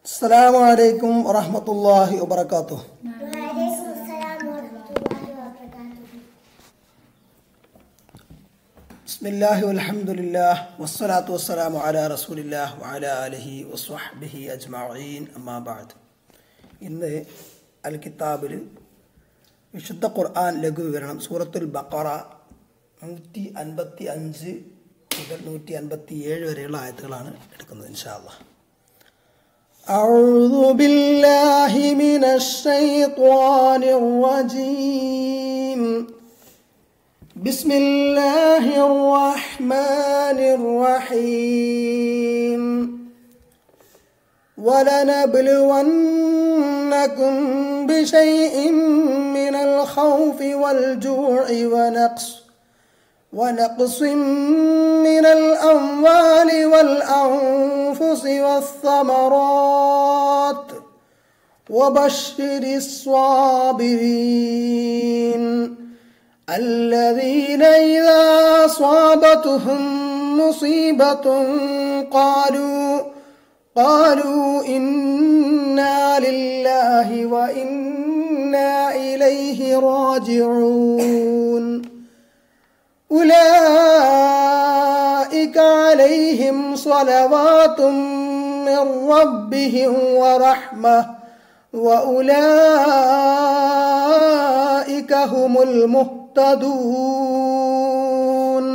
السلام عليكم ورحمة الله وبركاته وعليكم السلام ورحمة الله وبركاته بسم الله والحمد لله والصلاة والسلام على رسول الله وعلى آله وصحبه أجمعين أما بعد ഇന്ന് അൽ കിതാബിൽ വിശുദ്ധ ഖുർആൻ ലഘുവിവരണം സൂറത്തുൽ ബക്കറ നൂറ്റി അൻപത്തി അഞ്ച് മുതൽ നൂറ്റി അൻപത്തി ഏഴ് വരെയുള്ള ആയത്തുകളാണ് എടുക്കുന്നത് ഇൻഷാല്ലാ أعوذ بالله من الشيطان الرجيم بسم الله الرحمن الرحيم ولنبلونكم بشيء من الخوف والجوع ونقص ونقص من الأموال والأنفس والثمرات وبشر الصابرين الذين إذا أصابتهم مصيبة قالوا قالوا إنا لله وإنا إليه راجعون أولئك عليهم صلوات من ربهم ورحمة وأولئك هم المهتدون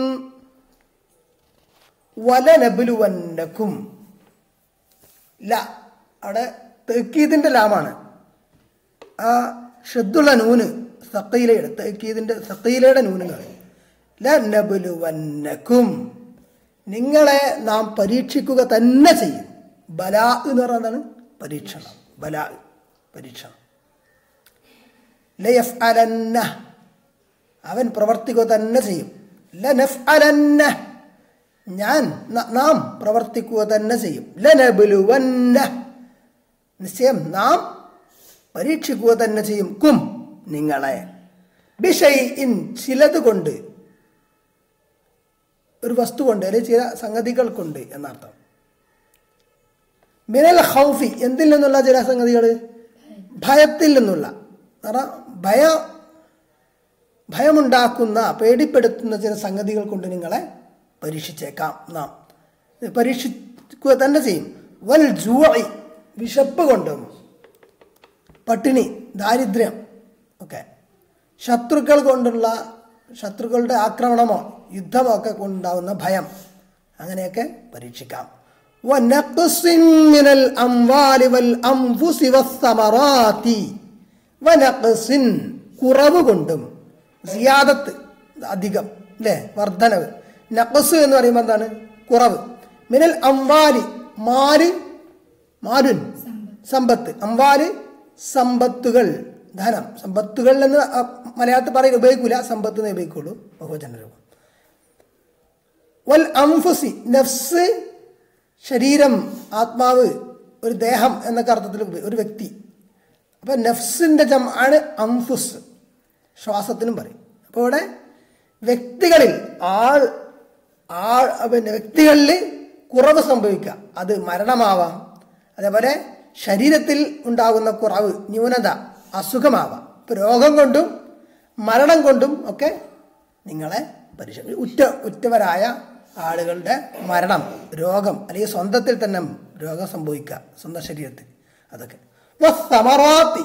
ولنبلونكم ല അവിടെ തെക്കീതിൻ്റെ ലാമാണ് ആ ഷദ്ദുള്ള നൂന് സക്കയിലയുടെ തെക്കീതിൻ്റെ സക്കയിലയുടെ നൂനുകൾ ല നബുലുവന്നക്കും നിങ്ങളെ നാം പരീക്ഷിക്കുക തന്നെ ചെയ്യും ബലാ എന്ന് പറയുന്നതാണ് പരീക്ഷണം ബലാ പരീക്ഷണം ലയഫ് അലന്ന അവൻ പ്രവർത്തിക്കുക തന്നെ ചെയ്യും ലനഫ് അലന്ന ഞാൻ ന- നാം പ്രവർത്തിക്കുക തന്നെ ചെയ്യും ലനബുലുവന്ന നിശ്ചയം നാം പരീക്ഷിക്കുക തന്നെ ചെയ്യും കും നിങ്ങളെ ബിഷൈ ഇൻ ചിലത് കൊണ്ട് ഒരു വസ്തു കൊണ്ട് അല്ലെങ്കിൽ ചില സംഗതികൾ കൊണ്ട് എന്നർത്ഥം മിനൽ ഹൗഫി എന്തിൽ നിന്നുള്ള ചില സംഗതികൾ ഭയത്തിൽ നിന്നുള്ള എന്ന് പറഞ്ഞാൽ ഭയ ഭയമുണ്ടാക്കുന്ന പേടിപ്പെടുത്തുന്ന ചില സംഗതികൾ കൊണ്ട് നിങ്ങളെ പരീക്ഷിച്ചേക്കാം നാം ഇത് പരീക്ഷിക്കുക തന്നെ ചെയ്യും വൽ ജൂഐ വിശപ്പ് കൊണ്ടും പട്ടിണി ദാരിദ്ര്യം ഒക്കെ ശത്രുക്കൾ കൊണ്ടുള്ള ശത്രുക്കളുടെ ആക്രമണമോ യുദ്ധമോ ഒക്കെ കൊണ്ടുണ്ടാവുന്ന ഭയം അങ്ങനെയൊക്കെ പരീക്ഷിക്കാം വനഖ്സിൻ മിനൽ അംവാലി വൽ അൻഫുസി വസ്സമറാത്തി വനഖ്സിൻ കുറവ് കൊണ്ടും സിയാദത്ത് അധികം അല്ലേ വർധനവ് നഖസ് എന്ന് പറയുമ്പോൾ എന്താണ് കുറവ് മിനൽ അംവാലി മാല് മാലുൻ സമ്പത്ത് അംവാല് സമ്പത്തുകൾ ധനം സമ്പത്തുകൾ എന്ന് അ, മലയാളത്തിൽ പറയാൻ ഉപയോഗിക്കൂല സമ്പത്ത് എന്ന് ഉപയോഗിക്കുള്ളൂ ബഹുവചന രൂപം വൽ അംഫുസി നഫ്സ് ശരീരം ആത്മാവ് ഒരു ദേഹം എന്നൊക്കെ അർത്ഥത്തിൽ ഉപ- ഒരു വ്യക്തി അപ്പൊ നഫ്സിന്റെ ജം ആണ് അംഫുസ് ശ്വാസത്തിനും പറയും അപ്പോൾ ഇവിടെ വ്യക്തികളിൽ ആൾ ആൾ പിന്നെ വ്യക്തികളിൽ കുറവ് സംഭവിക്കാം അത് മരണമാവാം അതേപോലെ ശരീരത്തിൽ ഉണ്ടാകുന്ന കുറവ് ന്യൂനത അസുഖമാവാം ഇപ്പൊ രോഗം കൊണ്ടും മരണം കൊണ്ടും ഒക്കെ നിങ്ങളെ പരിശോധി ഉറ്റ ഉറ്റവരായ ആളുകളുടെ മരണം രോഗം അല്ലെങ്കിൽ സ്വന്തത്തിൽ തന്നെ രോഗം സംഭവിക്കുക സ്വന്തം ശരീരത്തിൽ അതൊക്കെ സമറാത്തി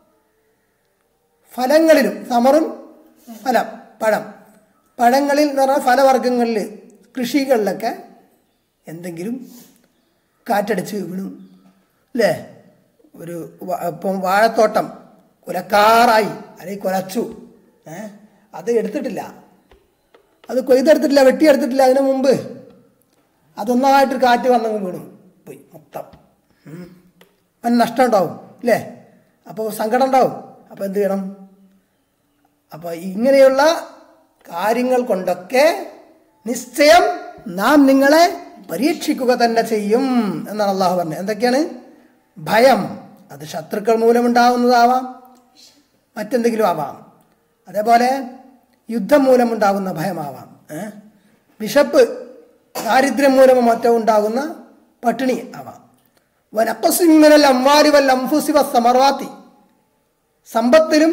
ഫലങ്ങളിലും സമറും ഫലം പഴം പഴങ്ങളിൽ എന്ന് പറഞ്ഞാൽ ഫലവർഗ്ഗങ്ങളിൽ കൃഷികളിലൊക്കെ എന്തെങ്കിലും കാറ്റടിച്ച് വീണു അല്ലേ ഒരു വ- ഇപ്പം വാഴത്തോട്ടം കുലക്കാറായി അല്ലെങ്കിൽ കുലച്ചു ഏ അത് എടുത്തിട്ടില്ല അത് കൊയ്തെടുത്തിട്ടില്ല വെട്ടിയെടുത്തിട്ടില്ല അതിനു മുമ്പ് അതൊന്നായിട്ട് കാറ്റ് വന്നങ്ങ് വീണു പോയി മൊത്തം ഉം. അവന് നഷ്ടം ഉണ്ടാവും അല്ലേ അപ്പോൾ സങ്കടം ഉണ്ടാവും അപ്പോൾ എന്ത് ചെയ്യണം അപ്പോൾ ഇങ്ങനെയുള്ള കാര്യങ്ങൾ കൊണ്ടൊക്കെ നിശ്ചയം നാം നിങ്ങളെ പരീക്ഷിക്കുക തന്നെ ചെയ്യും എന്നാണ് അള്ളാഹു പറഞ്ഞത് എന്തൊക്കെയാണ് ഭയം അത് ശത്രുക്കൾ മൂലമുണ്ടാവുന്നതാവാം മറ്റെന്തെങ്കിലും ആവാം അതേപോലെ യുദ്ധം മൂലമുണ്ടാകുന്ന ഭയമാവാം ഏ? വിശപ്പ് ദാരിദ്ര്യം മൂലമോ മറ്റോ ഉണ്ടാകുന്ന പട്ടിണി ആവാം വനപ്പസിമ്മനൽ അമ്മാരി വൽ അംഫുസി സമർവാത്തി സമ്പത്തിലും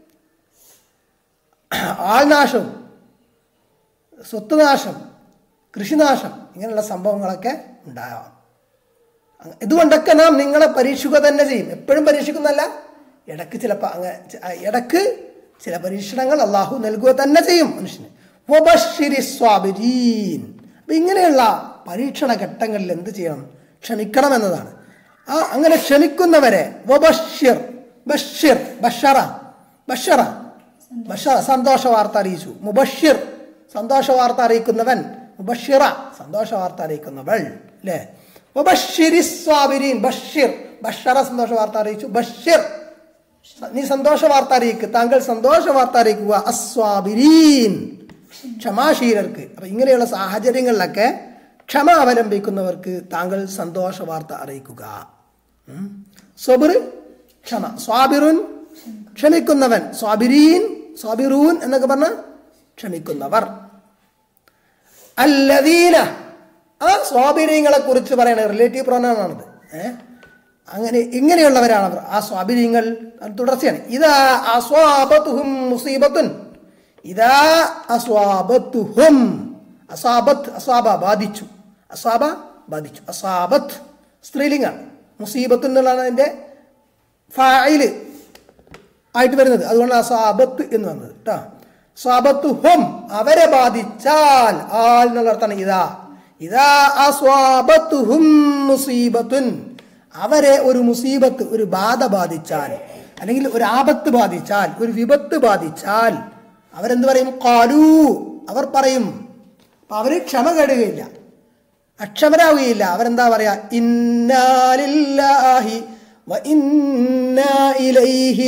ആൾനാശവും സ്വത്ത് നാശം കൃഷിനാശം ഇങ്ങനെയുള്ള സംഭവങ്ങളൊക്കെ ഉണ്ടാകാം ഇതുകൊണ്ടൊക്കെ നാം നിങ്ങളെ പരീക്ഷിക്കുക തന്നെ ചെയ്യും എപ്പോഴും പരീക്ഷിക്കുന്നല്ല ഇടക്ക് ചിലപ്പോൾ അങ്ങനെ ച- ഇടക്ക് ചില പരീക്ഷണങ്ങൾ അള്ളാഹു നൽകുക തന്നെ ചെയ്യും മനുഷ്യന് വബശ്ശിരി സ്വാബിരീൻ അപ്പൊ ഇങ്ങനെയുള്ള പരീക്ഷണ ഘട്ടങ്ങളിൽ എന്ത് ചെയ്യണം ക്ഷമിക്കണം എന്നതാണ് ആ അങ്ങനെ ക്ഷമിക്കുന്നവരെ വബശ്ശിർ ബഷിർ ബഷറ ബഷറ ബഷറ സന്തോഷ വാർത്ത അറിയിച്ചു മുബഷിർ സന്തോഷ വാർത്ത അറിയിക്കുന്നവൻ മുബഷിറ സന്തോഷ വാർത്ത അറിയിക്കുന്നവൾ അല്ലേ വബശ്ശിരി സ്വാബിരീൻ ബഷിർ ബഷറ സന്തോഷ വാർത്ത അറിയിച്ചു ബഷിർ നീ സന്തോഷ വാർത്ത അറിയിക്കുക താങ്കൾ സന്തോഷ വാർത്ത അറിയിക്കുക അസ്വാബിരീൻ ക്ഷമാശീലർക്ക് അപ്പൊ ഇങ്ങനെയുള്ള സാഹചര്യങ്ങളിലൊക്കെ ക്ഷമ അവലംബിക്കുന്നവർക്ക് താങ്കൾ സന്തോഷ വാർത്ത അറിയിക്കുക ഉം. സബിർ ക്ഷമ സ്വാബിറുൻ ക്ഷമിക്കുന്നവൻ സ്വാബിരീൻ സ്വാബിറൂൻ എന്നൊക്കെ പറഞ്ഞ ക്ഷമിക്കുന്നവർ അല്ലദീന ആ സ്വാബിരീങ്ങളെ കുറിച്ച് പറയണ റിലേറ്റീവ് പ്രോനാണത് ഏഹ് അങ്ങനെ ഇങ്ങനെയുള്ളവരാണ് അവർ ആ സ്വാബിരീങ്ങൾ തുടർച്ചയാണ് ഇതാ അസ്വാബത്തുഹും മുസീബത്തുൻ ഇതാ അസ്വാബത്തുഹും അസാബത്ത് അസാബ ബാധിച്ചു അസാബ ബാധിച്ചു അസാബത്ത് സ്ത്രീലിംഗാണ് മുസീബത്ത് എന്നുള്ളതാണ് അതിന്റെ ഫായില് ആയിട്ട് വരുന്നത് അതുകൊണ്ട് അസാബത്ത് എന്ന് വന്നത് കേട്ടോ സ്വാബത്ത് ഹും അവരെ ബാധിച്ചാൽ ആൽ എന്നുള്ള അർത്ഥമാണ് ഇതാ ഇതാ അസ്വാബത്ത് ഹും മുസീബത്തുൻ അവരെ ഒരു മുസീബത്ത് ഒരു ബാധ ബാധിച്ചാൽ അല്ലെങ്കിൽ ഒരു ആപത്ത് ബാധിച്ചാൽ ഒരു വിപത്ത് ബാധിച്ചാൽ അവരെന്ത് പറയും കാലു അവർ പറയും അപ്പൊ അവര് ക്ഷമ കേടുകയില്ല അക്ഷമരാവുകയില്ല അവരെന്താ പറയാ ഇന്നാലില്ലാഹി വ ഇന്നാ ഇലൈഹി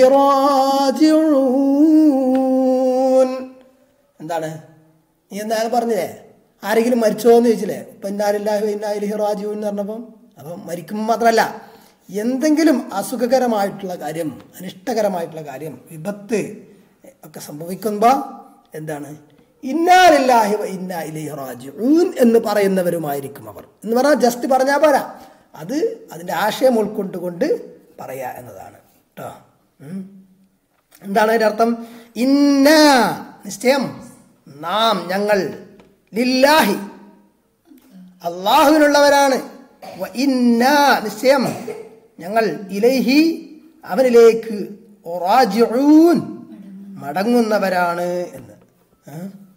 റാജിഊൻ എന്താണ് നീ എന്താ പറഞ്ഞില്ലേ ആരെങ്കിലും മരിച്ചോ എന്ന് ചോദിച്ചില്ലേ ഇപ്പൊ ഇന്നാലില്ലാഹി വ ഇന്നാ ഇലൈഹി റാജിഊൻ എന്ന് പറഞ്ഞപ്പം അപ്പം മരിക്കുമ്പോൾ മാത്രമല്ല എന്തെങ്കിലും അസുഖകരമായിട്ടുള്ള കാര്യം അനിഷ്ടകരമായിട്ടുള്ള കാര്യം വിപത്ത് ഒക്കെ സംഭവിക്കുമ്പോൾ എന്താണ് ഇന്നാലില്ലാഹി വ ഇന്നാ ഇലൈഹി റാജിഊൻ എന്ന് പറയുന്നവരുമായിരിക്കും അവർ എന്ന് പറഞ്ഞാൽ ജസ്റ്റ് പറഞ്ഞാൽ പോരാ അത് അതിൻ്റെ ആശയം ഉൾക്കൊണ്ടുകൊണ്ട് പറയാ എന്നതാണ് കേട്ടോ ഉം. എന്താണ് അതിൻ്റെ അർത്ഥം ഇന്ന നിശ്ചയം നാം ഞങ്ങൾ ലില്ലാഹി അള്ളാഹുവിനുള്ളവരാണ് വ ഇന്ന നിശ്ചയം ഞങ്ങൾ ഇലൈഹി അവനിലേക്ക് റാജിഊൻ മടങ്ങുന്നവരാണ് എന്ന് ഏ?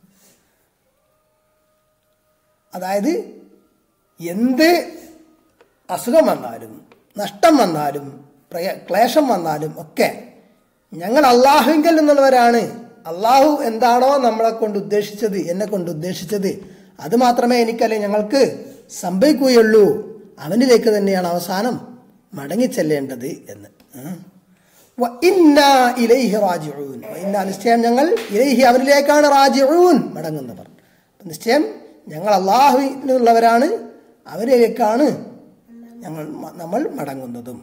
അതായത് എന്ത് അസുഖം വന്നാലും നഷ്ടം വന്നാലും പ്രയ ക്ലേശം വന്നാലും ഒക്കെ ഞങ്ങൾ അള്ളാഹുവിങ്കൽ നിന്നുള്ളവരാണ് അള്ളാഹു എന്താണോ നമ്മളെ കൊണ്ട് ഉദ്ദേശിച്ചത് എന്നെ കൊണ്ട് ഉദ്ദേശിച്ചത് അത് മാത്രമേ എനിക്കല്ലേ ഞങ്ങൾക്ക് സംഭവിക്കുകയുള്ളൂ അവനിലേക്ക് തന്നെയാണ് അവസാനം മടങ്ങിച്ചെല്ലേണ്ടത് എന്ന് ഉം. വ ഇന്നാ ഇലൈഹി റാജിഊൻ വ ഇന്നാ നിശ്ചയം ഞങ്ങൾ ഇലൈഹി അവനിലേക്കാണ് റാജിഊൻ മടങ്ങുന്നവർ നിശ്ചയം ഞങ്ങൾ അള്ളാഹുവിനുള്ളവരാണ് അവരിലേക്കാണ് ഞങ്ങൾ മ- നമ്മൾ മടങ്ങുന്നതും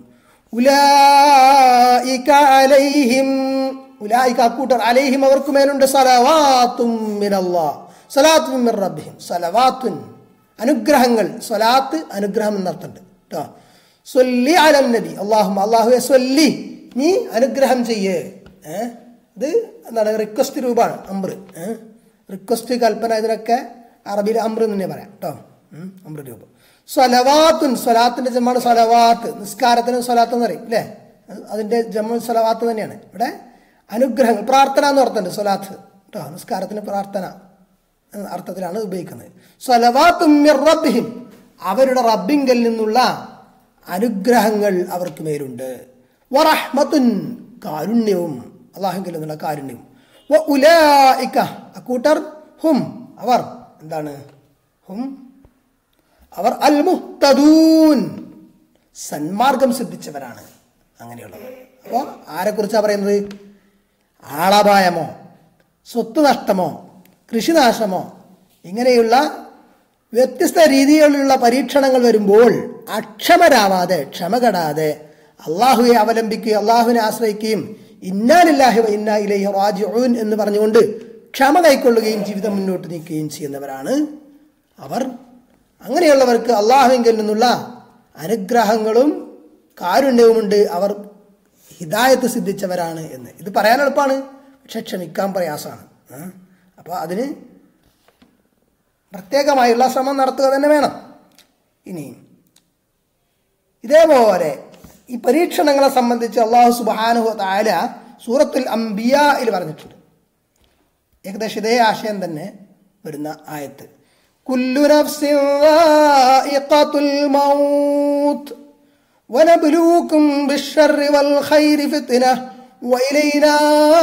ഉലായിക അലൈഹിം ഉലായിക അക്കൂട്ടർ അലൈഹിം അവർക്ക് മേലുണ്ട് സലവാത്തും മിനല്ലാഹ് സലാത്തും മിർ റബ്ബിഹിം സലവാത്തുൻ അനുഗ്രഹങ്ങൾ സ്വലാത്ത് അനുഗ്രഹം എന്നർത്ഥമുണ്ട് കേട്ടോ സൊല്ലി അലൻ നബി അള്ളാഹു അള്ളാഹുവെ സൊല്ലി നീ അനുഗ്രഹം ചെയ്യേ ഏഹ് ഇത് എന്താണ് റിക്വസ്റ്റ് രൂപമാണ് അമ്ര ഏഹ് റിക്വസ്റ്റ് കൽപ്പന ഇതിനൊക്കെ അറബിയിൽ അമ്ര എന്ന് തന്നെ പറയാം കേട്ടോ ഉം, അമ്ര രൂപം സ്വലവാത്തുൻ സ്വലാത്തിന്റെ ജമ്മാണ് സ്വലവാത്ത് നിസ്കാരത്തിന് സ്വലാത്ത് എന്ന് പറയും അല്ലേ അത് അതിന്റെ ജമ്മ സ്വലവാത്ത് തന്നെയാണ് ഇവിടെ അനുഗ്രഹങ്ങൾ പ്രാർത്ഥന എന്ന് അർത്ഥമുണ്ട് സ്വലാത്ത് കേട്ടോ നിസ്കാരത്തിന് പ്രാർത്ഥന എന്ന അർത്ഥത്തിലാണ് ഉപയോഗിക്കുന്നത് സ്വലവാത്തും മിർ റബ്ബിഹിം അവരുടെ റബ്ബിങ്കൽ നിന്നുള്ള അനുഗ്രഹങ്ങൾ അവർക്ക് മേലുണ്ട് വറഹ്മത്തുൻ കാരുണ്യവും അള്ളാഹുങ്കിൽ നിന്നുള്ള കാരുണ്യവും വ ഉലായിക്ക അക്കൂട്ടർ ഹും അവർ എന്താണ് ഹും അവർ അൽ മുഹ്തദൂൻ സന്മാർഗം സിദ്ധിച്ചവരാണ് അങ്ങനെയുള്ളവർ അപ്പോൾ ആരെക്കുറിച്ചാണ് പറയുന്നത് ആളപായമോ സ്വത്ത് നഷ്ടമോ കൃഷിനാശമോ ഇങ്ങനെയുള്ള വ്യത്യസ്ത രീതികളിലുള്ള പരീക്ഷണങ്ങൾ വരുമ്പോൾ അക്ഷമരാവാതെ ക്ഷമ കെടാതെ അള്ളാഹുവെ അവലംബിക്കുകയും അള്ളാഹുവിനെ ആശ്രയിക്കുകയും ഇന്നാലില്ലാഹി വ ഇന്നാ ഇലൈഹി റാജിഊൻ എന്ന് പറഞ്ഞുകൊണ്ട് ക്ഷമ കൈക്കൊള്ളുകയും ജീവിതം മുന്നോട്ട് നീക്കുകയും ചെയ്യുന്നവരാണ് അവർ അങ്ങനെയുള്ളവർക്ക് അള്ളാഹുവിങ്കിൽ നിന്നുള്ള അനുഗ്രഹങ്ങളും കാരുണ്യവുമുണ്ട് അവർ ഹിദായത്ത് സിദ്ധിച്ചവരാണ് എന്ന് ഇത് പറയാൻ എളുപ്പമാണ് പക്ഷെ ക്ഷമിക്കാൻ പ്രയാസമാണ് അപ്പോൾ അതിന് പ്രത്യേകമായുള്ള ശ്രമം നടത്തുക തന്നെ വേണം ഇനി ഇതേപോലെ ഈ പരീക്ഷണങ്ങളെ സംബന്ധിച്ച് അള്ളാഹു സുബാനുഹു താല സൂറത്തുൽ അംബിയയിൽ പറഞ്ഞിട്ടുണ്ട് ഏകദേശം ഇതേ ആശയം തന്നെ വരുന്ന ആയത്ത് കുല്ലു നഫ്സിൻ ذائقة الموت ونبلوكم بالشر والخير فتنة وإلينا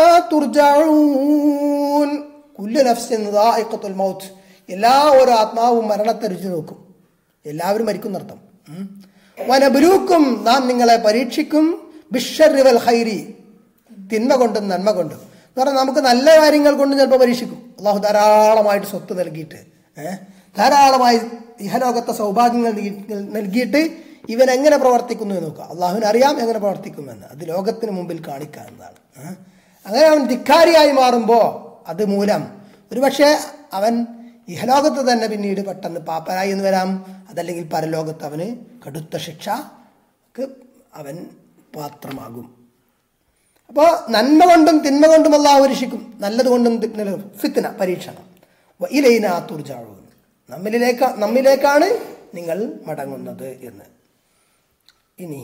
ترجعون كل نفس ذائقة الموت എല്ലാ ഒരു ആത്മാവും മരണത്തെ രുചി നോക്കും എല്ലാവരും മരിക്കുന്നർത്ഥം ഉം. വനബുലൂക്കും നാം നിങ്ങളെ പരീക്ഷിക്കും ബിഷറിവൽ ഹൈരി തിന്മ കൊണ്ടും നന്മ കൊണ്ടും എന്ന് പറഞ്ഞാൽ നമുക്ക് നല്ല കാര്യങ്ങൾ കൊണ്ടും ചിലപ്പോൾ പരീക്ഷിക്കും അള്ളാഹു ധാരാളമായിട്ട് സ്വത്ത് നൽകിയിട്ട് ഏഹ് ധാരാളമായി ഇഹലോകത്തെ സൗഭാഗ്യങ്ങൾ നൽകി- നൽകിയിട്ട് ഇവൻ എങ്ങനെ പ്രവർത്തിക്കുന്നു എന്ന് നോക്കുക അള്ളാഹുവിന് അറിയാം എങ്ങനെ പ്രവർത്തിക്കുമെന്ന് അത് ലോകത്തിന് മുമ്പിൽ കാണിക്കാവുന്നതാണ് ഏഹ്? അങ്ങനെ അവൻ ധിക്കാരിയായി മാറുമ്പോൾ അത് മൂലം ഒരുപക്ഷെ അവൻ ഇഹലോകത്ത് തന്നെ പിന്നീട് പെട്ടെന്ന് പാപ്പരായി എന്ന് വരാം അതല്ലെങ്കിൽ പരലോകത്ത് അവന് കടുത്ത ശിക്ഷക്ക് അവൻ പാത്രമാകും അപ്പോൾ നന്മ കൊണ്ടും തിന്മ കൊണ്ടും അള്ളാഹു പരീക്ഷിക്കും നല്ലത് കൊണ്ടും തിന്മ ഫിത്തിന പരീക്ഷണം ഇലൈന തുർജാഴു നമ്മിലേക്ക് നമ്മിലേക്കാണ് നിങ്ങൾ മടങ്ങുന്നത് എന്ന് ഇനി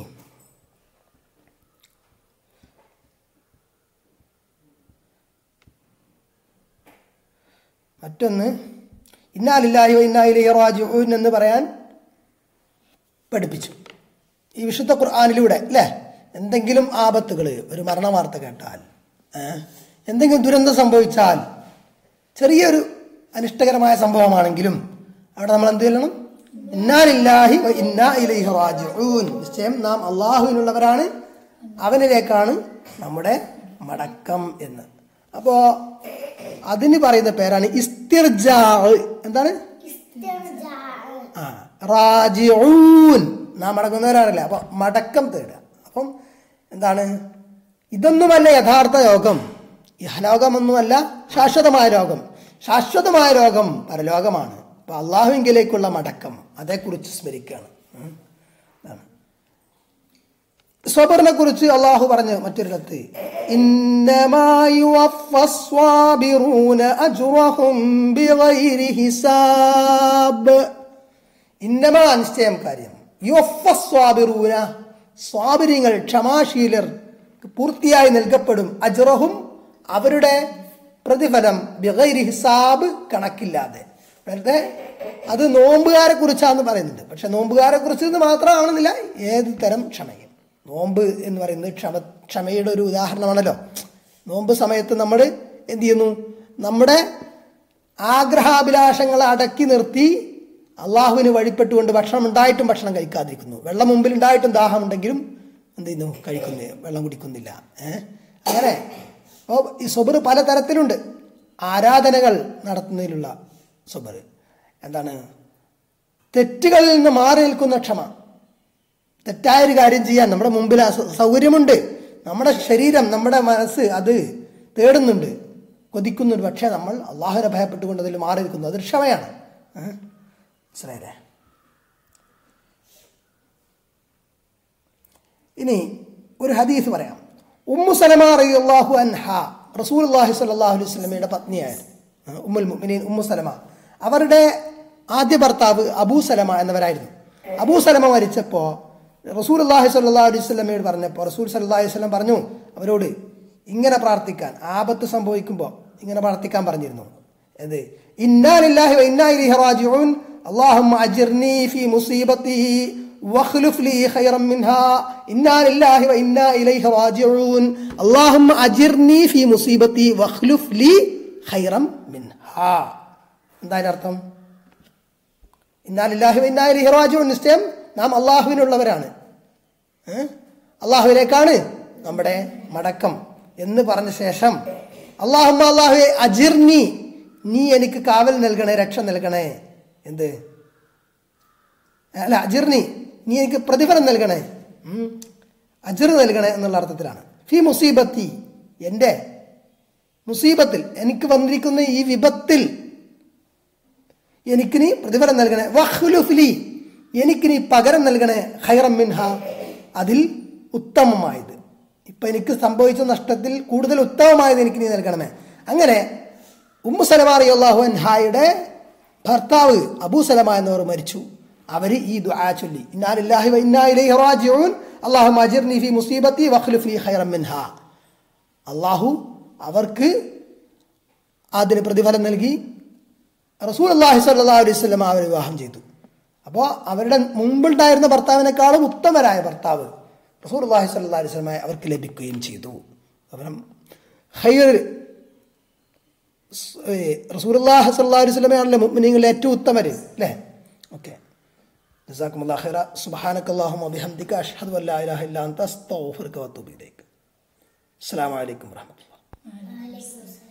മറ്റൊന്ന് ഇന്നാലില്ലായോ ഇന്നായിലേ റാജുൻ എന്ന് പറയാൻ പഠിപ്പിച്ചു ഈ വിശുദ്ധ ഖുർആാനിലൂടെ അല്ലേ എന്തെങ്കിലും ആപത്തുകൾ ഒരു മരണ വാർത്ത കേട്ടാൽ ഏ, എന്തെങ്കിലും ദുരന്തം സംഭവിച്ചാൽ ചെറിയൊരു അനിഷ്ടകരമായ സംഭവമാണെങ്കിലും അവിടെ നമ്മൾ എന്ത് ചെയ്യണം ഇന്നാലില്ലാഹി വ ഇന്നാ ഇലൈഹി റാജിഊൻ നിശ്ചയം നാം അള്ളാഹുവിനുള്ളവരാണ് അവനിലേക്കാണ് നമ്മുടെ മടക്കം എന്ന് അപ്പോ അതിന് പറയുന്ന പേരാണ് ഇസ്തിർജാ എന്താണ് ഇസ്തിർജാഅ്. ആ റാജിഊൻ നാം മടങ്ങുന്നവരാണല്ലേ അപ്പൊ മടക്കം തേടുക അപ്പം എന്താണ് ഇതൊന്നുമല്ല യഥാർത്ഥ യോഗം ഇഹലോകമൊന്നുമല്ല ശാശ്വതമായ രോഗം ശാശ്വതമായ രോഗം പരലോകമാണ് അപ്പൊ അള്ളാഹുവിങ്കിലേക്കുള്ള മടക്കം അതേക്കുറിച്ച് സ്മരിക്കുകയാണ് ഉം. അതാണ് സ്വബറിനെ കുറിച്ച് അള്ളാഹു പറഞ്ഞു മറ്റൊരിടത്ത് ഇന്നമാ യുവഫസ്വാബിറൂന അജ്റഹും ബിഗൈരി ഹിസാബ് ഇന്നമാ നിശ്ചയം കാര്യം യുവഫസ്വാബിറൂന സ്വാബിരിങ്ങൾ ക്ഷമാശീലർ പൂർത്തിയായി നൽകപ്പെടും അജ്റഹും അവരുടെ പ്രതിഫലം ബിഗൈരി ഹിസാബ് കണക്കില്ലാതെ വെറുതെ അത് നോമ്പുകാരെ കുറിച്ചാന്ന് പറയുന്നുണ്ട് പക്ഷെ നോമ്പുകാരെ കുറിച്ച് മാത്രമാണെന്നില്ല ഏത് തരം ക്ഷമയും നോമ്പ് എന്ന് പറയുന്നത് ക്ഷമ ക്ഷമയുടെ ഒരു ഉദാഹരണമാണല്ലോ നോമ്പ് സമയത്ത് നമ്മൾ എന്ത് ചെയ്യുന്നു നമ്മുടെ ആഗ്രഹാഭിലാഷങ്ങളെ അടക്കി നിർത്തി അള്ളാഹുവിന് വഴിപ്പെട്ടുകൊണ്ട് ഭക്ഷണം ഉണ്ടായിട്ടും ഭക്ഷണം കഴിക്കാതിരിക്കുന്നു വെള്ളം മുമ്പിൽ ഉണ്ടായിട്ടും ദാഹമുണ്ടെങ്കിലും എന്ത് ചെയ്യുന്നു കഴിക്കുന്നു വെള്ളം കുടിക്കുന്നില്ല ഏഹ് അങ്ങനെ അപ്പോൾ ഈ സൊബർ പലതരത്തിലുണ്ട് ആരാധനകൾ നടത്തുന്നതിലുള്ള സൊബർ എന്താണ് തെറ്റുകളിൽ നിന്ന് മാറി നിൽക്കുന്ന ക്ഷമ തെറ്റായൊരു കാര്യം ചെയ്യാൻ നമ്മുടെ മുമ്പിൽ ആ സൗ- സൗകര്യമുണ്ട് നമ്മുടെ ശരീരം നമ്മുടെ മനസ്സ് അത് തേടുന്നുണ്ട് കൊതിക്കുന്നുണ്ട് പക്ഷേ നമ്മൾ അള്ളാഹുനെ ഭയപ്പെട്ടുകൊണ്ട് അതിൽ മാറി നിൽക്കുന്നു അതൊരു ക്ഷമയാണ് ഏഹ്? മനസ്സിലായില്ലേ ഇനി ഒരു ഹദീസ് പറയാം ഉമ്മു സലമ റളിയല്ലാഹു അൻഹ റസൂൽ അള്ളാഹി സ്വല്ലല്ലാഹു അലൈഹി വസല്ലമയുടെ പത്നിയായിരുന്നു ആ, ഉമ്മുൽ മുഅ്മിനീൻ ഉമ്മു സലമ അവരുടെ ആദ്യ ഭർത്താവ് അബൂ സലമ എന്നവരായിരുന്നു അബൂ സലമ മരിച്ചപ്പോൾ റസൂൽ അള്ളാഹി സ്വല്ലല്ലാഹു അലൈഹി വസല്ലമയോട് പറഞ്ഞപ്പോൾ റസൂൽ സല്ലല്ലാഹു അലൈഹി വസല്ലം പറഞ്ഞു അവരോട് ഇങ്ങനെ പ്രാർത്ഥിക്കാൻ ആപത്ത് സംഭവിക്കുമ്പോൾ ഇങ്ങനെ പ്രാർത്ഥിക്കാൻ പറഞ്ഞിരുന്നു എന്ത് ഇന്നാ ലില്ലാഹി വ ഇന്നാ ഇലൈഹി റാജിഊൻ اللهم أجرني في مصيبتي واخلف لي خيرا منها إنا لله وإنا إليه راجعون اللهم أجرني في مصيبتي واخلف لي خيرا منها എന്താ അർത്ഥം ഇന്നാലില്ലാഹി ഇന്നാ ഇലൈഹി റാജിഊൻ നിശ്ചയം നാം അള്ളാഹുവിനുള്ളവരാണ് ഏ? അള്ളാഹുവിലേക്കാണ് നമ്മുടെ മടക്കം എന്ന് പറഞ്ഞ ശേഷം അള്ളാഹുമ്മ അള്ളാഹുവെ അജിർനി നീ എനിക്ക് കാവൽ നൽകണേ രക്ഷ നൽകണേ എന്ത് അല്ല അജിർനി നീ എനിക്ക് പ്രതിഫലം നൽകണേ ഉം. അജിർ നൽകണേ എന്നുള്ള അർത്ഥത്തിലാണ് ഫി മുസീബത്തി എൻ്റെ മുസീബത്തിൽ എനിക്ക് വന്നിരിക്കുന്ന ഈ വിപത്തിൽ എനിക്ക് നീ പ്രതിഫലം നൽകണേ വഹ്ലുഫ്ലി എനിക്ക് നീ പകരം നൽകണേ ഖൈറം മിൻഹ അതിൽ ഉത്തമമായത് ഇപ്പൊ എനിക്ക് സംഭവിച്ച നഷ്ടത്തിൽ കൂടുതൽ ഉത്തമമായത് എനിക്ക് നീ നൽകണമേ അങ്ങനെ ഉമ്മു സലമ അള്ളാഹു അൻഹായുടെ ഭർത്താവ് അബൂ സലമ എന്നവർ മരിച്ചു അവർ ഈ ദുആ ചൊല്ലി ഇന്നാലില്ലാഹി വ ഇന്നാ ഇലൈഹി റാജിഊൻ അല്ലാഹുമ്മ അജിർനി ഫീ മുസീബത്തി വഖ്ലിഫ് ലീ ഖൈറൻ മിൻഹാ അള്ളാഹു അവർക്ക് അതിന് പ്രതിഫലം നൽകി റസൂൽ അള്ളാഹി സല്ലാ അലൈഹി സ്വലം അവരെ വിവാഹം ചെയ്തു അപ്പോൾ അവരുടെ മുമ്പുണ്ടായിരുന്ന ഭർത്താവിനേക്കാളും ഉത്തമരായ ഭർത്താവ് റസൂൽ അള്ളാഹി സല്ലാ അലൈഹി സ്വലമായി അവർക്ക് ലഭിക്കുകയും ചെയ്തു അവരം ഹൈർ റസൂലുള്ളാഹി സ്വല്ലല്ലാഹു അലൈഹി വസല്ലമയാണല്ലോ മുഅ്മിനീങ്ങളിൽ ഏറ്റവും ഉത്തമര് അല്ലേ ഓക്കെ ജസാക്കുമുല്ലാഹ് ഖൈറ സുബ്ഹാനക്കല്ലാഹുമ്മ വബിഹംദിക അഷ്ഹദു അല്ലാ ഇലാഹ ഇല്ലാ അൻത അസ്തഗ്ഫിറുക വഅത്തൂബു ഇലൈക് അസ്സലാമു അലൈക്കും വറഹ്മത്തുള്ളാഹി വലൈക്കും